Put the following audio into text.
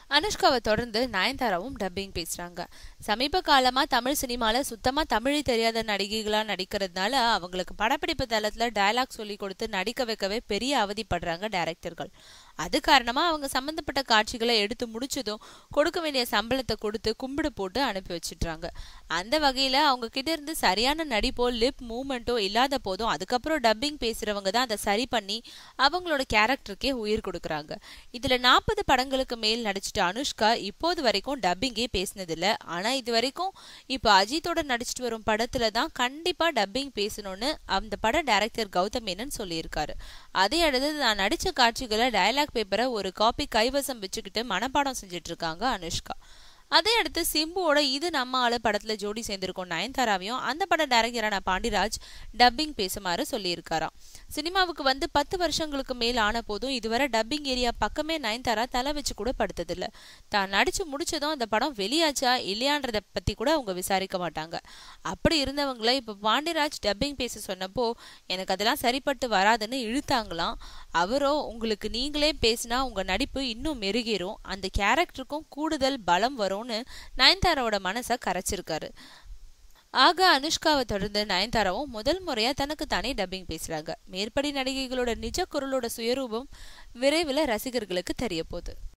அனுஷ்காவை தொடர்ந்து நயன்தாராவும் டப்பிங் பேசுறாங்க சமீப காலமா தமிழ் சினிமால சுத்தமா தமிழே தெரியாத நடிகைகளா நடிக்கிறதுனால அவங்களுக்கு படப்பிடிப்பு தளத்துல டயலாக் சொல்லி கொடுத்து நடிக்க வைக்கவே பெரிய அவதிப்படுறாங்க டைரக்டர்கள் அது காரணமா அவங்க சம்பந்தப்பட்ட காட்சிகளை எடுத்து முடிச்சதும் கொடுக்க வேண்டிய சம்பளத்தை கொடுத்து கும்பிடு போட்டு அனுப்பி வச்சிடுறாங்க அந்த வகையில அவங்க கிட்ட இருந்து சரியான நடிப்போ லிப் மூமெண்ட்டோ இல்லாத போதும் அதுக்கப்புறம் டப்பிங் பேசுறவங்க தான் அதை சரி பண்ணி அவங்களோட கேரக்டருக்கே உயிர் கொடுக்குறாங்க இதுல நாற்பது படங்களுக்கு மேல் நடிச்சிட்ட அனுஷ்கா இப்போது வரைக்கும் டப்பிங்கே பேசினதில்ல ஆனா இது வரைக்கும் இப்போ அஜித்தோட நடிச்சிட்டு வரும் படத்துல தான் கண்டிப்பா டப்பிங் பேசணும்னு அந்த பட டைரக்டர் கௌதம் மேனன் சொல்லியிருக்காரு அதே அடுத்து நான் நடிச்ச காட்சிகளை டயலாக் பேப்பரை ஒரு காப்பி கைவசம் வச்சுக்கிட்டு மனப்பாடம் செஞ்சுட்டு இருக்காங்க அனுஷ்கா அதே அடுத்து சிம்புவோட இது நம்ம ஆளு படத்துல ஜோடி சேர்ந்திருக்கும் நயன்தாராவையும் அந்த பட டைரக்டரான பாண்டிராஜ் டப்பிங் பேசுமாறு சொல்லியிருக்காராம் சினிமாவுக்கு வந்து பத்து வருஷங்களுக்கு மேல் ஆன போதும் இதுவரை டப்பிங் ஏரியா பக்கமே நயன்தாரா தலை வச்சு கூட படுத்ததில்ல தான் நடிச்சு முடிச்சதும் அந்த படம் வெளியாச்சா இல்லையான்றத பத்தி கூட அவங்க விசாரிக்க மாட்டாங்க அப்படி இருந்தவங்கள இப்ப பாண்டிராஜ் டப்பிங் பேச சொன்னப்போ எனக்கு அதெல்லாம் சரிப்பட்டு வராதுன்னு இழுத்தாங்களாம் அவரோ உங்களுக்கு நீங்களே பேசினா உங்க நடிப்பு இன்னும் மெருகேறும் அந்த கேரக்டருக்கும் கூடுதல் பலம் வரும்னு நயன்தாராவோட மனசை கரைச்சிருக்காரு ஆக அனுஷ்காவை தொடர்ந்து நயன்தாராவும் முதல் முறையா தனக்கு தானே டப்பிங் பேசுறாங்க மேற்படி நடிகைகளோட நிஜ குரலோட சுயரூபம் விரைவில் ரசிகர்களுக்கு தெரிய போகுது